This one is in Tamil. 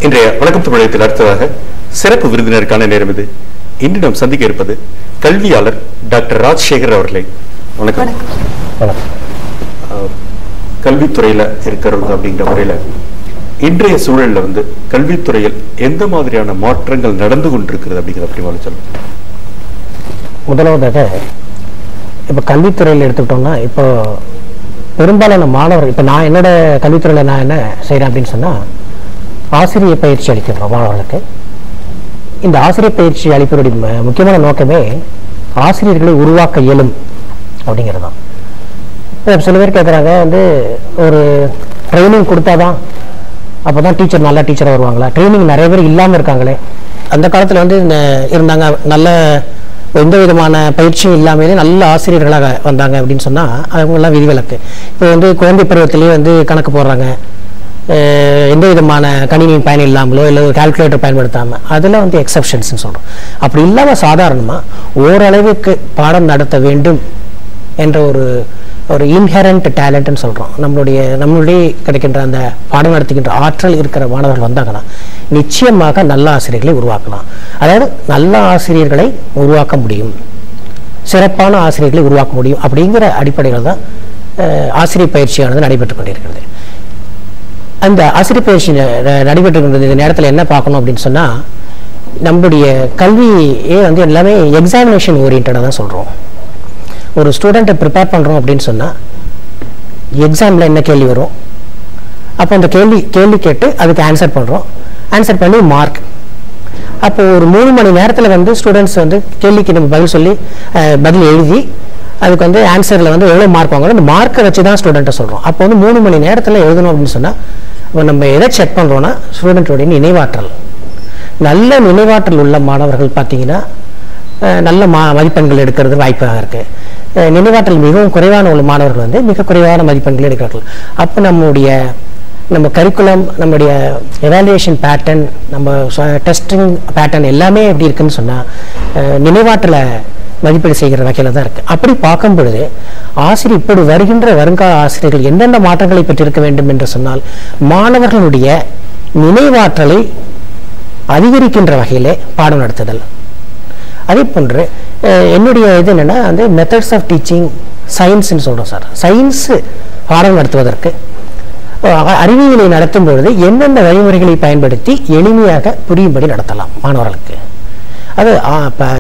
இன்றைய வணக்கம் தமிழகத்தில் அடுத்ததாக சிறப்பு விருந்தினருக்கான நேரம் இது இன்று நாம் சந்திக்க இருப்பது கல்வியாளர் டாக்டர் ராஜ்சேகர் அவர்களை வணக்கம் அஹ், கல்வித்துறையில இருக்கிறவங்க அப்படிங்கிற முறையில இன்றைய சூழல்ல வந்து கல்வித்துறையில் எந்த மாதிரியான மாற்றங்கள் நடந்து கொண்டிருக்கிறது அப்படிங்கிறத பற்றி முதல்ல சொல்லுங்க முதலாவதாக இப்போ கல்வித்துறையில் எடுத்துக்கிட்டோம்னா இப்போ பெரும்பாலான மாணவர்கள் இப்போ நான் என்னோட கல்வித்துறையில் நான் என்ன செய்கிறேன் அப்படின்னு சொன்னால் ஆசிரியர் பயிற்சி அளிக்கிறோம் மாணவர்களுக்கு இந்த ஆசிரியர் பயிற்சி அளிப்பதோடைய ம- முக்கியமான நோக்கமே ஆசிரியர்களை உருவாக்க இயலும் அப்படிங்கிறது தான் இப்போ சில பேர் கேட்குறாங்க வந்து ஒரு ட்ரைனிங் கொடுத்தாதான் அப்போ தான் டீச்சர் நல்ல டீச்சராக வருவாங்களா ட்ரைனிங் நிறைய பேர் இல்லாமல் இருக்காங்களே அந்த காலத்தில் வந்து இந்த இருந்தாங்க நல்ல எந்த விதமான பயிற்சியும் இல்லாமலே நல்ல ஆசிரியர்களாக வந்தாங்க அப்படின்னு சொன்னால் அவங்கெல்லாம் விதிவிலக்கு இப்போ வந்து குழந்தை பருவத்திலேயே வந்து கணக்கு போடுறாங்க அஹ் எந்த விதமான கணினி பயன் இல்லாமலோ இல்லை ஒரு கால்குலேட்டர் பயன்படுத்தாமல் அதெல்லாம் வந்து எக்ஸப்ஷன்ஸ்னு சொல்கிறோம் அப்படி இல்லாமல் சாதாரணமாக ஓரளவுக்கு பாடம் நடத்த வேண்டும் என்ற ஒரு ஒரு இன்ஹெரண்ட் டேலண்ட்னு சொல்கிறோம் நம்மளுடைய நம்மளுடைய கிடைக்கின்ற அந்த பாடம் நடத்துகின்ற ஆற்றல் இருக்கிற மாணவர்கள் வந்தாங்கன்னா நிச்சயமாக நல்ல ஆசிரியர்களை உருவாக்கலாம் அதாவது நல்ல ஆசிரியர்களை உருவாக்க முடியும் சிறப்பான ஆசிரியர்களை உருவாக்க முடியும் அப்படிங்கிற அடிப்படையில் தான் அஹ், ஆசிரியர் பயிற்சியானது நடைபெற்று கொண்டிருக்கிறது அந்த ஆசிரியர் பயிற்சி ந- ந- நடைபெற்று கொண்டிருந்த இந்த நேரத்தில் என்ன பார்க்கணும் அப்படின்னு சொன்னால் நம்மளுடைய கல்வியே வந்து எல்லாமே எக்ஸாமினேஷன் ஓரியன்டாக தான் சொல்கிறோம் ஒரு ஸ்டூடெண்ட்டை ப்ரிப்பேர் பண்ணுறோம் அப்படின்னு சொன்னால் எக்ஸாமில் என்ன கேள்வி வரும் அப்போ அந்த கேள்வி கேள்வி கேட்டு அதுக்கு ஆன்சர் பண்ணுறோம் ஆன்சர் பண்ணி மார்க் அப்போ ஒரு மூணு மணி நேரத்தில் வந்து ஸ்டூடெண்ட்ஸ் வந்து கேள்விக்கு நம்ம பதில் சொல்லி அஹ், பதில் எழுதி அதுக்கு வந்து ஆன்சரில் வந்து எவ்வளோ மார்க் வாங்கணும் அந்த மார்க்கை வச்சு தான் ஸ்டூடெண்ட்டை சொல்கிறோம் அப்போ வந்து மூணு மணி நேரத்தில் எழுதணும் அப்படின்னு சொன்னால் இப்போ நம்ம எதை செக் பண்ணுறோன்னா ஸ்டூடெண்ட்டோடைய நினைவாற்றல் நல்ல நினைவாற்றல் உள்ள மாணவர்கள் பார்த்தீங்கன்னா அஹ், நல்ல மா மதிப்பெண்கள் எடுக்கிறது வாய்ப்பாக இருக்குது நினைவாற்றல் மிகவும் குறைவான உள்ள மாணவர்கள் வந்து மிக குறைவான மதிப்பெண்கள் எடுக்கிறார்கள் அப்போ நம்முடைய நம்ம கரிக்குலம் நம்முடைய எவாலுவேஷன் பேட்டர்ன் நம்ம டெஸ்டிங் பேட்டர்ன் எல்லாமே எப்படி இருக்குன்னு சொன்னால் நினைவாற்றலை மதிப்பீடு செய்கிற வகையில் தான் இருக்குது அப்படி பார்க்கும் பொழுது ஆசிரியர் இப்படி வருகின்ற வருங்கால ஆசிரியர்கள் எந்தெந்த மாற்றங்களை பெற்றிருக்க வேண்டும் என்று சொன்னால் மாணவர்களுடைய நினைவாற்றலை அதிகரிக்கின்ற வகையிலே பாடம் நடத்துதல் அதே போன்று அஹ், என்னுடைய இது என்னன்னா வந்து மெத்தட்ஸ் ஆஃப் டீச்சிங் சயின்ஸ்னு சொல்கிறோம் சார் சயின்ஸ் பாடம் நடத்துவதற்கு அஹ், அறிவியலை நடத்தும் பொழுது எந்தெந்த வழிமுறைகளை பயன்படுத்தி எளிமையாக புரியும்படி நடத்தலாம் மாணவர்களுக்கு அது ஆ, இப்ப